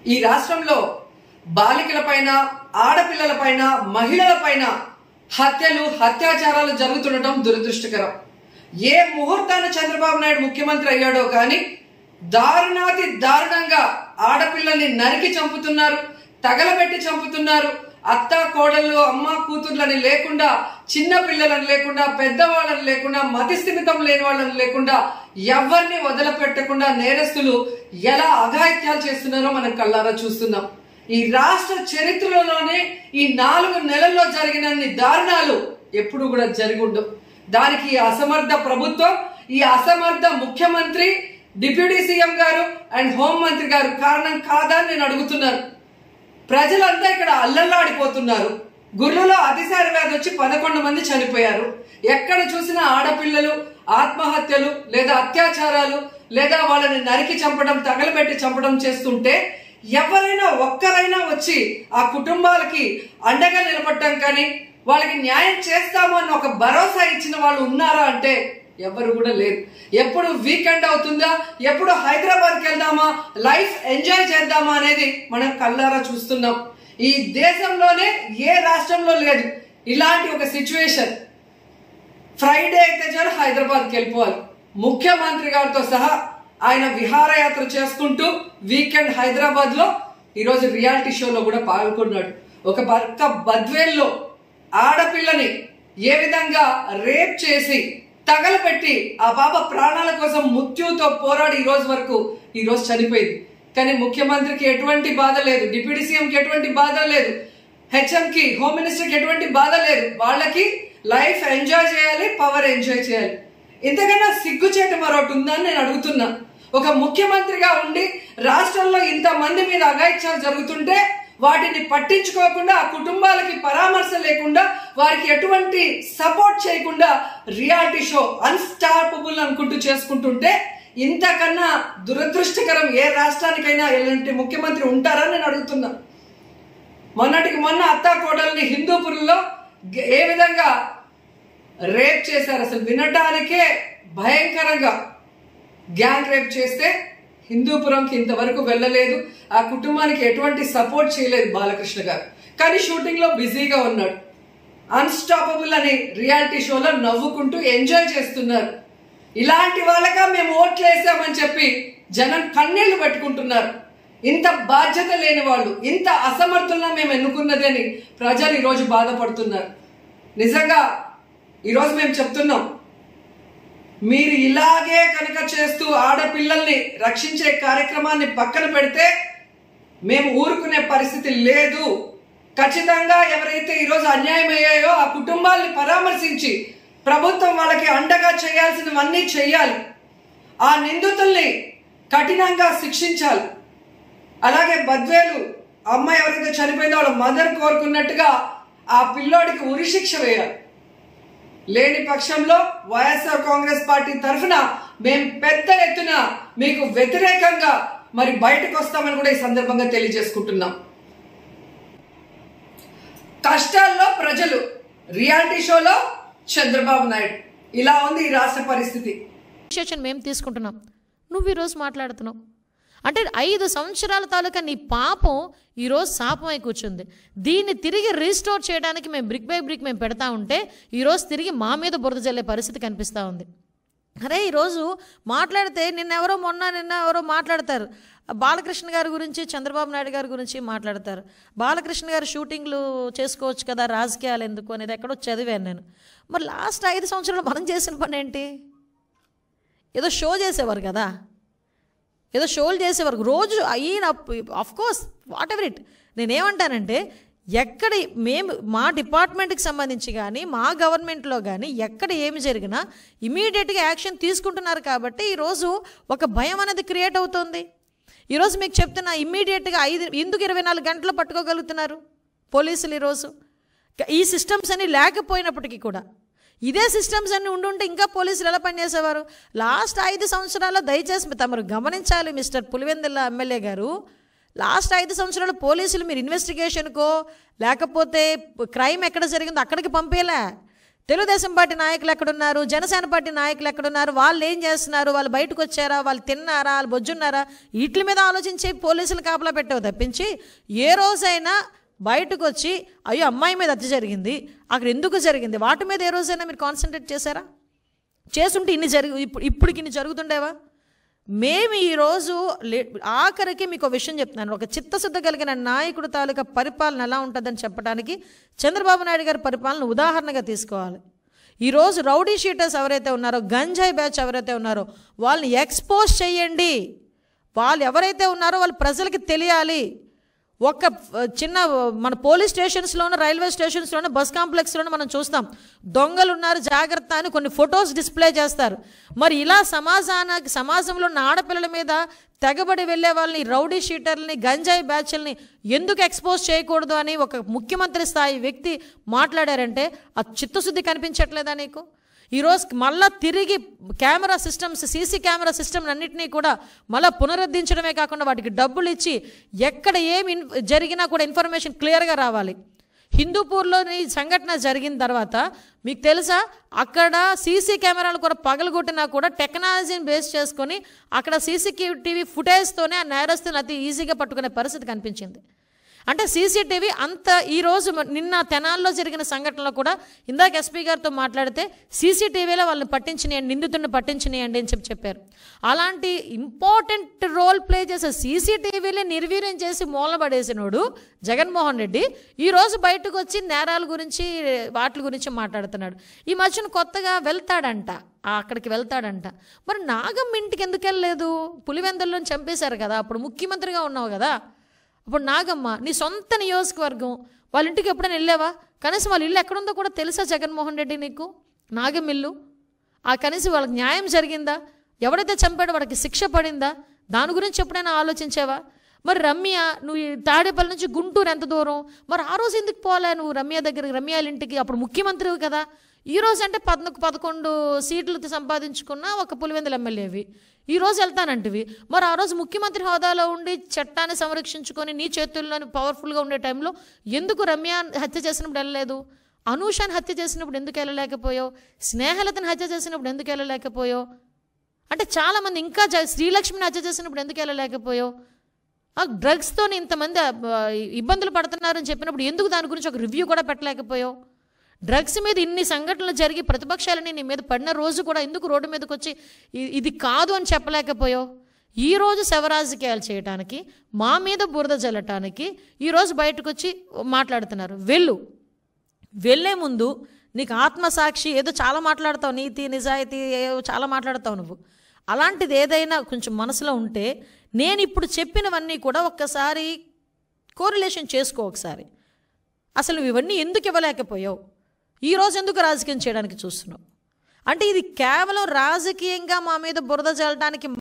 ఈ రాష్ట్రంలో బాలికలపైన ఆడపిల్లలపైన మహిళలపైన హత్యలు అత్యాచారాలు జరుగుతుండటం దురదృష్టకరం ఏ ముహూర్తాన చంద్రబాబు నాయుడు ముఖ్యమంత్రి అయ్యాడో కానీ దారుణాతి దారుణంగా ఆడపిల్లల్ని నరికి చంపుతున్నారు తగలబెట్టి చంపుతున్నారు అత్త కోడళ్ళు అమ్మ కూతుర్లని లేకుండా చిన్న పిల్లలను లేకుండా పెద్దవాళ్ళని లేకుండా మతిస్థిమితం లేని వాళ్ళని లేకుండా ఎవరిని వదిలిపెట్టకుండా నేరస్తులు ఎలా అఘాయిత్యాలు చేస్తున్నారో మనం కళ్ళారా చూస్తున్నాం ఈ రాష్ట్ర చరిత్రలోనే ఈ నాలుగు నెలల్లో జరిగినన్ని దారుణాలు ఎప్పుడు కూడా జరిగి ఉండవు దానికి ఈ అసమర్థ ప్రభుత్వం ఈ అసమర్థ ముఖ్యమంత్రి డిప్యూటీ సీఎం గారు అండ్ హోం మంత్రి గారు కారణం కాదా అని నేను అడుగుతున్నాను ప్రజలంతా ఇక్కడ అల్లల్లాడిపోతున్నారు గుర్రలో అతిసారి వ్యాధి వచ్చి పదకొండు మంది చనిపోయారు ఎక్కడ చూసినా ఆడపిల్లలు ఆత్మహత్యలు లేదా అత్యాచారాలు లేదా వాళ్ళని నరికి చంపడం తగలబెట్టి చంపడం చేస్తుంటే ఎవరైనా ఒక్కరైనా వచ్చి ఆ కుటుంబాలకి అండగా నిలబడటం కానీ వాళ్ళకి న్యాయం చేస్తాము అని ఒక భరోసా ఇచ్చిన వాళ్ళు ఉన్నారా అంటే ఎవరు కూడా లేరు ఎప్పుడు వీకెండ్ అవుతుందా ఎప్పుడు హైదరాబాద్కి వెళ్దామా లైఫ్ ఎంజాయ్ చేద్దామా అనేది మనం కళ్ళారా చూస్తున్నాం ఈ దేశంలోనే ఏ రాష్ట్రంలో లేదు ఇలాంటి ఒక సిచ్యువేషన్ ఫ్రైడే అయితే చాలు హైదరాబాద్కి వెళ్ళిపోవాలి ముఖ్యమంత్రి గారితో సహా ఆయన విహారయాత్ర చేసుకుంటూ వీకెండ్ హైదరాబాద్ లో ఈరోజు రియాలిటీ షోలో కూడా పాల్గొన్నాడు ఒక పక్క బద్వేల్లో ఆడపిల్లని ఏ విధంగా రేప్ చేసి తగలపెట్టి ఆ పాప ప్రాణాల కోసం మృత్యుతో పోరాడి ఈ రోజు వరకు ఈ రోజు చనిపోయింది కానీ ముఖ్యమంత్రికి ఎటువంటి బాధ లేదు డిప్యూటీ సీఎంకి ఎటువంటి బాధ లేదు హెచ్ఎం కి హోమ్ మినిస్టర్ కి ఎటువంటి బాధ లేదు వాళ్ళకి లైఫ్ ఎంజాయ్ చేయాలి పవర్ ఎంజాయ్ చేయాలి ఇంతకన్నా సిగ్గుచేట మరొకటి ఉందని నేను అడుగుతున్నా ఒక ముఖ్యమంత్రిగా ఉండి రాష్ట్రంలో ఇంత మంది మీద అఘాయిత్యాలు జరుగుతుంటే వాటిని పట్టించుకోకుండా ఆ కుటుంబాలకి పరామర్శ లేకుండా వారికి ఎటువంటి సపోర్ట్ చేయకుండా రియాలిటీ షో అన్స్టాపబుల్ అనుకుంటూ చేసుకుంటుంటే ఇంతకన్నా దురదృష్టకరం ఏ రాష్ట్రానికైనా ఎలాంటి ముఖ్యమంత్రి ఉంటారని నేను అడుగుతున్నా మొన్నటికి మొన్న అత్తా కోడల్ని హిందూపురంలో గ- ఏ విధంగా రేప్ చేశారు అసలు వినటానికే భయంకరంగా గ్యాంగ్ రేప్ చేస్తే హిందూపురంకి ఇంతవరకు వెళ్ళలేదు ఆ కుటుంబానికి ఎటువంటి సపోర్ట్ చేయలేదు బాలకృష్ణ గారు కానీ షూటింగ్ లో బిజీగా ఉన్నాడు అన్స్టాపబుల్ అని రియాలిటీ షోలో నవ్వుకుంటూ ఎంజాయ్ చేస్తున్నారు ఇలాంటి వాళ్ళగా మేము ఓట్లు వేసామని చెప్పి జనం కన్నీళ్లు పెట్టుకుంటున్నారు ఇంత బాధ్యత లేని వాళ్ళు ఇంత అసమర్థుల్లా మేము ఎన్నుకున్నది అని ప్రజలు ఈరోజు బాధపడుతున్నారు నిజంగా ఈరోజు మేము చెప్తున్నాం మీరు ఇలాగే కనుక చేస్తూ ఆడపిల్లల్ని రక్షించే కార్యక్రమాన్ని పక్కన పెడితే మేము ఊరుకునే పరిస్థితి లేదు ఖచ్చితంగా ఎవరైతే ఈరోజు అన్యాయం అయ్యాయో ఆ కుటుంబాల్ని పరామర్శించి ప్రభుత్వం వాళ్ళకి అండగా చేయాల్సినవన్నీ చేయాలి ఆ నిందితుల్ని కఠినంగా శిక్షించాలి అలాగే బద్వేలు అమ్మాయి ఎవరైతే చనిపోయిందో వాళ్ళ మదర్ కోరుకున్నట్టుగా ఆ పిల్లోడికి ఉరిశిక్ష వేయాలి లేని పక్షంలో వైఎస్ఆర్ కాంగ్రెస్ పార్టీ తరఫున మేము పెద్ద ఎత్తున మీకు వ్యతిరేకంగా మరి బయటకు వస్తామని కూడా ఈ సందర్భంగా తెలియజేసుకుంటున్నాం కష్టాల్లో ప్రజలు రియాలిటీ షోలో చంద్రబాబు నాయుడు ఇలా ఉంది ఈ రాష్ట్ర పరిస్థితి డిసిషన్ మేము తీసుకుంటున్నాం నువ్వు ఈరోజు మాట్లాడుతున్నావు అంటే ఐదు సంవత్సరాల తాలూకా నీ పాపం ఈరోజు శాపమై కూర్చుంది దీన్ని తిరిగి రీస్టోర్ చేయడానికి మేము బ్రిక్ బై బ్రిక్ మేము పెడతా ఉంటే ఈరోజు తిరిగి మా మీద బురద జల్లే పరిస్థితి కనిపిస్తూ ఉంది అరే ఈరోజు మాట్లాడితే నిన్న ఎవరో మొన్న నిన్న ఎవరో మాట్లాడతారు బాలకృష్ణ గారి గురించి చంద్రబాబు నాయుడు గారి గురించి మాట్లాడతారు బాలకృష్ణ గారు షూటింగ్లు చేసుకోవచ్చు కదా రాజకీయాలు ఎందుకు అనేది ఎక్కడో చదివాను నేను మరి లాస్ట్ ఐదు సంవత్సరాలు మనం చేసిన పని ఏంటి ఏదో షో చేసేవారు కదా ఏదో షోలు చేసేవారు రోజు అయిన of course whatever it నేనేమంటానంటే ఎక్కడ మేము మా డిపార్ట్మెంట్కి సంబంధించి కానీ మా గవర్నమెంట్లో కానీ ఎక్కడ ఏమి జరిగినా ఇమీడియట్గా యాక్షన్ తీసుకుంటున్నారు కాబట్టి ఈరోజు ఒక భయం అనేది క్రియేట్ అవుతుంది ఈరోజు మీకు చెప్తున్నా ఇమ్మీడియట్గా ఐదు ఎందుకు ఇరవై నాలుగు గంటలు పట్టుకోగలుగుతున్నారు పోలీసులు ఈరోజు ఈ సిస్టమ్స్ అన్ని లేకపోయినప్పటికీ కూడా ఇదే సిస్టమ్స్ అన్ని ఉండుంటే ఇంకా పోలీసులు ఎలా పనిచేసేవారు లాస్ట్ ఐదు సంవత్సరాల్లో దయచేసి తమరు గమనించాలి మిస్టర్ పులివెందుల ఎమ్మెల్యే గారు లాస్ట్ ఐదు సంవత్సరాలు పోలీసులు మీరు ఇన్వెస్టిగేషన్కో లేకపోతే క్రైమ్ ఎక్కడ జరిగిందో అక్కడికి పంపేలా తెలుగుదేశం పార్టీ నాయకులు ఎక్కడున్నారు జనసేన పార్టీ నాయకులు ఎక్కడున్నారు వాళ్ళు ఏం చేస్తున్నారు వాళ్ళు బయటకు వచ్చారా వాళ్ళు తిన్నారా వాళ్ళు బొజ్జున్నారా వీటి మీద ఆలోచించి పోలీసులు కాపలా పెట్టావు తప్పించి ఏ రోజైనా బయటకు వచ్చి అయ్యో అమ్మాయి మీద హత్య జరిగింది అక్కడ ఎందుకు జరిగింది వాటి మీద ఏ రోజైనా మీరు కాన్సన్ట్రేట్ చేశారా చేసుంటే ఇన్ని జరిగి ఇప్పుడు ఇప్పటికి ఇన్ని జరుగుతుండేవా మేము ఈరోజు లే ఆఖరికి మీకు ఒక విషయం చెప్తున్నాను ఒక చిత్తశుద్ధ కలిగిన నాయకుడు తాలూకా పరిపాలన ఎలా ఉంటుందని చెప్పడానికి చంద్రబాబు నాయుడు గారి పరిపాలన ఉదాహరణగా తీసుకోవాలి ఈరోజు రౌడీ షీటర్స్ ఎవరైతే ఉన్నారో గంజాయి బ్యాచ్ ఎవరైతే ఉన్నారో వాళ్ళని ఎక్స్పోజ్ చేయండి వాళ్ళు ఎవరైతే ఉన్నారో వాళ్ళు ప్రజలకి తెలియాలి ఒక ఆ, చిన్న ఆ, మన పోలీస్ స్టేషన్స్లోనూ రైల్వే స్టేషన్స్లోనూ బస్ కాంప్లెక్స్లోనూ మనం చూస్తాం దొంగలు ఉన్నారు జాగ్రత్త అని కొన్ని ఫొటోస్ డిస్ప్లే చేస్తారు మరి ఇలా సమాజానికి సమాజంలో ఉన్న ఆడపిల్లల మీద తెగబడి వెళ్ళే వాళ్ళని రౌడీ షీటర్లని గంజాయి బ్యాచ్ల్ని ఎందుకు ఎక్స్పోజ్ చేయకూడదు అని ఒక ముఖ్యమంత్రి స్థాయి వ్యక్తి మాట్లాడారంటే ఆ చిత్తశుద్ధి కనిపించట్లేదా నీకు ఈరోజు మళ్ళా తిరిగి camera systems CC camera system అన్నింటినీ కూడా మళ్ళీ పునరుద్ధరించడమే కాకుండా వాటికి డబ్బులు ఇచ్చి ఎక్కడ ఏమి ఇన్ జరిగినా కూడా ఇన్ఫర్మేషన్ క్లియర్గా రావాలి హిందూపూర్లోని సంఘటన జరిగిన తర్వాత మీకు తెలుసా అక్కడ సీసీ కెమెరాలు కూడా పగలగొట్టినా కూడా టెక్నాలజీని బేస్ చేసుకొని అక్కడ సీసీ టీవీ ఫుటేజ్తోనే ఆ నేరస్తుని అతి ఈజీగా పట్టుకునే పరిస్థితి కనిపించింది అంటే సీసీటీవీ అంత ఈరోజు మ- నిన్న తెనాల్లో జరిగిన సంఘటనలో కూడా ఇందాక ఎస్పీ గారితో మాట్లాడితే సీసీటీవీలో వాళ్ళని పట్టించినాయండి నిందితుడిని పట్టించినాయండి అని చెప్పి చెప్పారు అలాంటి ఇంపార్టెంట్ రోల్ ప్లే చేసే సీసీటీవీని నిర్వీర్యం చేసి మూలబడేసినోడు జగన్మోహన్ రెడ్డి ఈరోజు బయటకు వచ్చి నేరాల గురించి వాటి గురించి మాట్లాడుతున్నాడు ఈ మధ్యన కొత్తగా వెళ్తాడంట ఆ అక్కడికి వెళ్తాడంట మరి నాగం ఇంటికి ఎందుకు వెళ్ళలేదు పులివెందుల్లో చంపేశారు కదా అప్పుడు ముఖ్యమంత్రిగా ఉన్నావు కదా అప్పుడు నాగమ్మ నీ సొంత నియోజకవర్గం వాళ్ళ ఇంటికి ఎప్పుడైనా వెళ్ళావా కనీసం వాళ్ళ ఇల్లు ఎక్కడుందో కూడా తెలుసా జగన్మోహన్ రెడ్డి నీకు నాగం ఇల్లు ఆ కనీసం వాళ్ళకి న్యాయం జరిగిందా ఎవడైతే చంపాడో వాడికి శిక్ష పడిందా దాని గురించి ఎప్పుడైనా ఆలోచించావా మరి రమ్య నువ్వు ఈ తాడేపల్లి నుంచి గుంటూరు ఎంత దూరం మరి ఆ రోజు ఎందుకు పోలే నువ్వు రమ్య దగ్గరికి రమ్య వాళ్ళ ఇంటికి అప్పుడు ముఖ్యమంత్రివి కదా ఈ రోజు అంటే పద్నాలుగు పదకొండు సీట్లు సంపాదించుకున్న ఒక పులివెందుల ఎమ్మెల్యేవి ఈ రోజు వెళ్తానంటివి మరి ఆ రోజు ముఖ్యమంత్రి హోదాలో ఉండి చట్టాన్ని సంరక్షించుకొని నీ చేతుల్లోని పవర్ఫుల్గా ఉండే టైంలో ఎందుకు రమ్య హత్య చేసినప్పుడు వెళ్ళలేదు అనూషాన్ని హత్య చేసినప్పుడు ఎందుకు వెళ్ళలేకపోయావు స్నేహలతని హత్య చేసినప్పుడు ఎందుకు వెళ్ళలేకపోయావు అంటే చాలామంది ఇంకా జ- శ్రీలక్ష్మిని హత్య చేసినప్పుడు ఎందుకు వెళ్ళలేకపోయావు ఆ డ్రగ్స్తో ఇంతమంది ఆ, ఇబ్బందులు పడుతున్నారని చెప్పినప్పుడు ఎందుకు దాని గురించి ఒక రివ్యూ కూడా పెట్టలేకపోయావు డ్రగ్స్ మీద ఇన్ని సంఘటనలు జరిగి ప్రతిపక్షాలని నీ మీద పడిన రోజు కూడా ఎందుకు రోడ్డు మీదకి వచ్చి ఇ- ఇది కాదు అని చెప్పలేకపోయావు ఈ రోజు శవరాజకీయాలు చేయటానికి మా మీద బురద జల్లటానికి ఈరోజు బయటకు వచ్చి మాట్లాడుతున్నారు వెళ్ళు వెళ్ళే ముందు నీకు ఆత్మసాక్షి ఏదో చాలా మాట్లాడతావు నీతి నిజాయితీ ఏవో చాలా మాట్లాడతావు నువ్వు అలాంటిది ఏదైనా కొంచెం మనసులో ఉంటే నేను ఇప్పుడు చెప్పినవన్నీ కూడా ఒక్కసారి కోరిలేషన్ చేసుకో ఒకసారి అసలు నువ్వు ఇవన్నీ ఎందుకు ఇవ్వలేకపోయావు ఈరోజు ఎందుకు రాజకీయం చేయడానికి చూస్తున్నావు అంటే ఇది కేవలం రాజకీయంగా మా మీద బురద జల్లడానికి